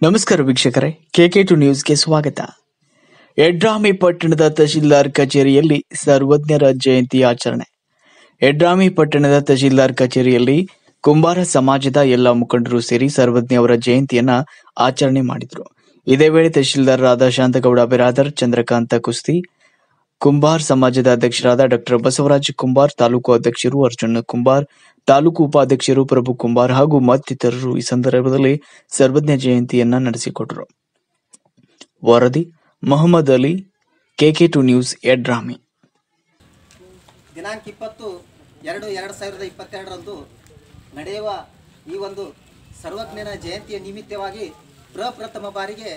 ನಮಸ್ಕಾರ ವೀಕ್ಷಕರೇ K K to ನ್ಯೂಸ್ಗೆ ಸ್ವಾಗತ ಯಡ್ರಾಮಿ ಪಟ್ಟಣದ ತಹಶೀಲ್ದಾರ್ ಕಚೇರಿಯಲ್ಲಿ ಸರ್ವಜ್ಞರ ಜಯಂತಿ ಆಚರಣೆ ಯಡ್ರಾಮಿ ಪಟ್ಟಣದ ತಹಶೀಲ್ದಾರ್ ಕಚೇರಿಯಲ್ಲಿ ಕುಂಬಾರ ಸಮಾಜದ ಎಲ್ಲ ಮುಖಂಡರು ಸೇರಿ ಸರ್ವಜ್ಞ ಅವರ ಜಯಂತಿಯನ್ನ ಆಚರಣೆ ಮಾಡಿದರು ಇದೇ ವೇಳೆ ತಹಶೀಲ್ದಾರರಾದ ಶಾಂತಗೌಡ ಬಿರಾದರ್ ಚಂದ್ರಕಾಂತ ಕುಸ್ತಿ ಕುಂಬಾರ್ ಸಮಾಜದ ಅಧ್ಯಕ್ಷರಾದ ಡಾಕ್ಟರ್ ಬಸವರಾಜ್ ಕುಂಬಾರ್ ತಾಲೂಕು ಅಧ್ಯಕ್ಷರು ಅರ್ಜುನ್ ಕುಂಬಾರ್ ತಾಲೂಕು ಉಪಾಧ್ಯಕ್ಷರು ಪ್ರಭು ಕುಂಬಾರ್ ಹಾಗೂ ಮತ್ತಿತರರು ಈ ಸಂದರ್ಭದಲ್ಲಿ ಸರ್ವಜ್ಞ ಜಯಂತಿಯನ್ನ ನಡೆಸಿಕೊಟ್ಟರು ವರದಿ Mohammed Ali K K two news Yadrami ದಿನಾಂಕ ಇಪ್ಪತ್ತು ಎರಡು ಎರಡು ಸಾವಿರದ ಇಪ್ಪತ್ತೆರಡರಂದು ನಡೆಯುವ ಈ ಒಂದು ಸರ್ವಜ್ಞನ ಜಯಂತಿಯ ನಿಮಿತ್ತವಾಗಿ ಪ್ರಪ್ರಥಮ ಬಾರಿಗೆ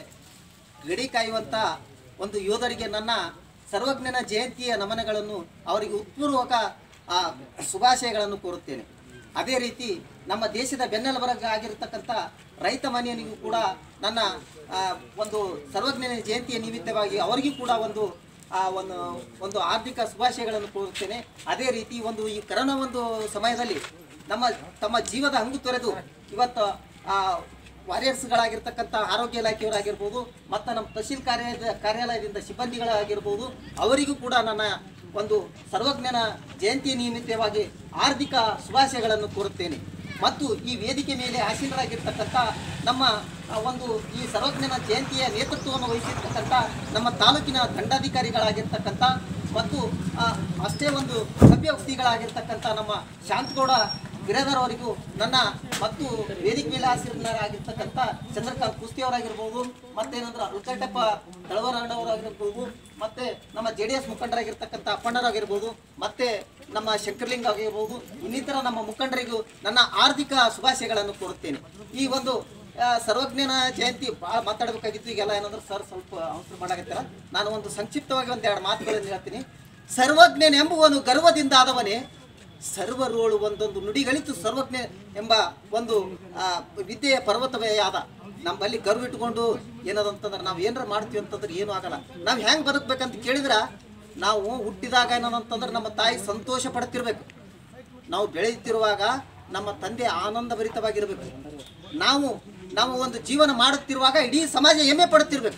ಗಡಿ ಕಾಯುವಂಥ ಒಂದು ಯೋಧರಿಗೆ ನನ್ನ ಸರ್ವಜ್ಞನ ಜಯಂತಿಯ ನಮನಗಳನ್ನು ಅವರಿಗೆ ಉತ್ಪೂರ್ವಕ ಆ, ಶುಭಾಶಯಗಳನ್ನು ಕೋರುತ್ತೇನೆ ಅದೇ ರೀತಿ ನಮ್ಮ ದೇಶದ ಬೆನ್ನೆಲುಬರಗ ಆಗಿರತಕ್ಕಂಥ ರೈತ ಮನೆಯನಿಗೂ ಕೂಡ ನನ್ನ ಆ, ಒಂದು ಸರ್ವಜ್ಞನ ಜಯಂತಿಯ ನಿಮಿತ್ತವಾಗಿ ಅವರಿಗೂ ಕೂಡ ಒಂದು ಆ ಒಂದು ಒಂದು ಆರ್ಥಿಕ ಶುಭಾಶಯಗಳನ್ನು ಕೋರುತ್ತೇನೆ ಅದೇ ರೀತಿ ಒಂದು ಈ ಕರೋನಾ ಒಂದು ಸಮಯದಲ್ಲಿ ನಮ್ಮ ತಮ್ಮ ಜೀವದ ಹಂಗು ತೊರೆದು ಇವತ್ತು ಆ ವಾರಿಯರ್ಸ್ಗಳಾಗಿರ್ತಕ್ಕಂಥ ಆರೋಗ್ಯ ಇಲಾಖೆಯವರಾಗಿರ್ಬೋದು ಮತ್ತು ನಮ್ಮ ತಹಶೀಲ್ ಕಾರ್ಯ ಕಾರ್ಯಾಲಯದಿಂದ ಸಿಬ್ಬಂದಿಗಳಾಗಿರ್ಬೋದು ಅವರಿಗೂ ಕೂಡ ನನ್ನ ಒಂದು ಸರ್ವಜ್ಞನ ಜಯಂತಿ ನಿಮಿತ್ತವಾಗಿ ಆರ್ಥಿಕ ಶುಭಾಶಯಗಳನ್ನು ಕೋರುತ್ತೇನೆ ಮತ್ತು ಈ ವೇದಿಕೆ ಮೇಲೆ ಆಸೀನರಾಗಿರ್ತಕ್ಕಂಥ ನಮ್ಮ ಆ, ಒಂದು ಈ ಸರ್ವಜ್ಞನ ಜಯಂತಿಯ ನೇತೃತ್ವವನ್ನು ವಹಿಸಿರ್ತಕ್ಕಂಥ ನಮ್ಮ ತಾಲೂಕಿನ ದಂಡಾಧಿಕಾರಿಗಳಾಗಿರ್ತಕ್ಕಂಥ ಮತ್ತು ಆ, ಅಷ್ಟೇ ಒಂದು ಸಭ್ಯ ವ್ಯಕ್ತಿಗಳಾಗಿರ್ತಕ್ಕಂಥ ನಮ್ಮ ಶಾಂತಗೌಡ ಬಿರಾದರ್ ಅವರಿಗೂ ನನ್ನ ಮತ್ತು ವೇದಿಕೆ ಮೇಲೆ ಆಸೀನರಾಗಿರ್ತಕ್ಕಂಥ ಚಂದ್ರಕಾಂತ್ ಕುಸ್ತಿ ಅವರಾಗಿರ್ಬೋದು ಮತ್ತೇನಂದ್ರೆ ಉಲ್ಕಟ್ಟಪ್ಪ ತಳವರಣ್ಣವರಾಗಿರ್ಬೋದು ಮತ್ತೆ ನಮ್ಮ ಜೆ ಡಿ ಎಸ್ ಮುಖಂಡರಾಗಿರ್ತಕ್ಕಂಥ ಅಪ್ಪಣ್ಣರಾಗಿರ್ಬೋದು ಮತ್ತೆ ನಮ್ಮ ಶಂಕರ್ಲಿಂಗ ಆಗಿರ್ಬೋದು ಇನ್ನಿತರ ನಮ್ಮ ಮುಖಂಡರಿಗೂ ನನ್ನ ಆರ್ಥಿಕ ಶುಭಾಶಯಗಳನ್ನು ಕೋರುತ್ತೇನೆ ಈ ಒಂದು ಆ, ಸರ್ವಜ್ಞನ ಜಯಂತಿ ಭಾಳ ಮಾತಾಡಬೇಕಾಗಿತ್ತು ಈಗೆಲ್ಲ ಏನಂದ್ರೆ ಸರ್ ಸ್ವಲ್ಪ ಅವಸರ ಮಾಡಾಕತ್ತಾರ ನಾನು ಒಂದು ಸಂಕ್ಷಿಪ್ತವಾಗಿ ಒಂದೆರಡು ಮಾತುಗಳನ್ನು ಹೇಳ್ತೀನಿ ಸರ್ವಜ್ಞನೆಂಬುವನು ಗರ್ವದಿಂದ ಆದವನೇ ಸರ್ವರೋಳು ಒಂದೊಂದು ನುಡಿಗಳಿತು ಸರ್ವಜ್ಞ ಎಂಬ ಒಂದು ಆ, ವಿದ್ಯೆಯ ಪರ್ವತವೇ ಆದ ನಮ್ಮಲ್ಲಿ ಗರ್ವ ಇಟ್ಕೊಂಡು ಏನದಂತಂದ್ರೆ ನಾವು ಏನಾರ ಮಾಡ್ತೀವಿ ಅಂತಂದ್ರೆ ಏನೂ ಆಗಲ್ಲ ನಾವು ಹೆಂಗೆ ಬದುಕ್ಬೇಕಂತ ಕೇಳಿದ್ರೆ ನಾವು ಹುಟ್ಟಿದಾಗ ಏನದಂತಂದ್ರೆ ನಮ್ಮ ತಾಯಿ ಸಂತೋಷ ಪಡ್ತಿರ್ಬೇಕು ನಾವು ಬೆಳೆಯುತ್ತಿರುವಾಗ ನಮ್ಮ ತಂದೆ ಆನಂದ ಭರಿತವಾಗಿರಬೇಕು ನಾವು ನಾವು ಒಂದು ಜೀವನ ಮಾಡುತ್ತಿರುವಾಗ ಇಡೀ ಸಮಾಜ ಹೆಮ್ಮೆ ಪಡುತ್ತಿರ್ಬೇಕು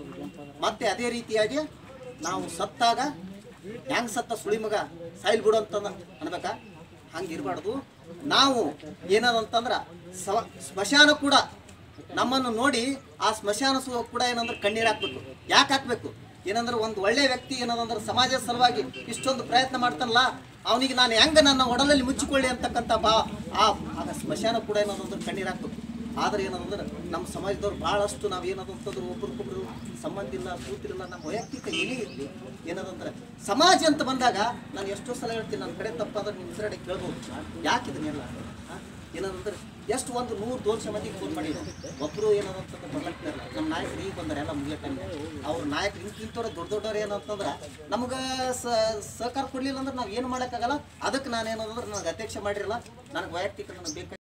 ಮತ್ತೆ ಅದೇ ರೀತಿಯಾಗಿ ನಾವು ಸತ್ತಾಗ ಹೆಂಗ್ ಸತ್ತ ಸುಳಿ ಮಗ ಸಾಯಿಲ್ ಬಿಡು ಅಂತ ಅನ್ಬೇಕಾ ಹಂಗಿರ್ಬಾರ್ದು ನಾವು ಏನದಂತಂದ್ರ ಸವ ಸ್ಮಶಾನ ಕೂಡ ನಮ್ಮನ್ನು ನೋಡಿ ಆ ಸ್ಮಶಾನ ಸು ಕೂಡ ಏನಂದ್ರೆ ಕಣ್ಣೀರು ಹಾಕ್ಬೇಕು ಯಾಕೆ ಹಾಕ್ಬೇಕು ಏನಂದ್ರೆ ಒಂದು ಒಳ್ಳೆ ವ್ಯಕ್ತಿ ಏನದಂದ್ರೆ ಸಮಾಜದ ಸಲುವಾಗಿ ಇಷ್ಟೊಂದು ಪ್ರಯತ್ನ ಮಾಡ್ತಾನಲ್ಲ ಅವನಿಗೆ ನಾನು ಹೆಂಗ ನನ್ನ ಒಡಲಲ್ಲಿ ಮುಚ್ಚಿಕೊಳ್ಳಿ ಅಂತಕ್ಕಂಥ ಬಾ ಆ ಆಗ ಸ್ಮಶಾನ ಕೂಡ ಏನದಂದ್ರೆ ಕಣ್ಣೀರು ಹಾಕ್ಬೇಕು ಆದ್ರೆ ಏನದಂದ್ರೆ ನಮ್ಮ ಸಮಾಜದವ್ರು ಭಾಳಷ್ಟು ನಾವು ಏನದಂತಂದ್ರೆ ಒಬ್ರಿಗೊಬ್ರು ಸಂಬಂಧ ಇಲ್ಲ ಕೂತಿರಲ್ಲ ನಮ್ಮ ವೈಯಕ್ತಿಕ ಏನೇ ಇರಲಿ ಏನದಂದ್ರೆ ಸಮಾಜ ಅಂತ ಬಂದಾಗ ನಾನು ಎಷ್ಟೋ ಸಲ ಹೇಳ್ತೀನಿ ನನ್ನ ಕಡೆ ತಪ್ಪಾದ್ರೆ ನಿಮ್ಮ ಹೆಸರಡೆ ಕೇಳ್ಬೋದು ಯಾಕೆ ಇದನ್ನೆಲ್ಲ ಆ? ಏನಂದ್ರೆ ಎಷ್ಟು ಒಂದು ನೂರು ದೋಷ ಮಂದಿಗೆ ಫೋನ್ ಮಾಡಿ ಒಬ್ಬರು ಏನಂತಂದ್ರೆ ಬರ್ಲಕ್ಕಿಲ್ಲ ನಮ್ಮ ನಾಯಕರು ಈಗ ಬಂದಾರೆ ಎಲ್ಲ ಮುಗಿಯಕ್ಕೆ ಅವ್ರ ನಾಯಕರು ಇಂತ ಇಂಥವ್ರು ದೊಡ್ಡ ದೊಡ್ಡವ್ರು ಏನಂತಂದ್ರೆ ನಮ್ಗೆ ಸಹಕಾರ ಕೊಡ್ಲಿಲ್ಲ ಅಂದ್ರೆ ನಾವು ಏನು ಮಾಡೋಕ್ಕಾಗಲ್ಲ ಅದಕ್ಕೆ ನಾನು ಏನಂದ್ರೆ ನನಗೆ ಅಧ್ಯಕ್ಷ ಮಾಡಿರಲ್ಲ ನನಗೆ ವೈಯಕ್ತಿಕ ನನಗೆ ಬೇಕಾಗಿ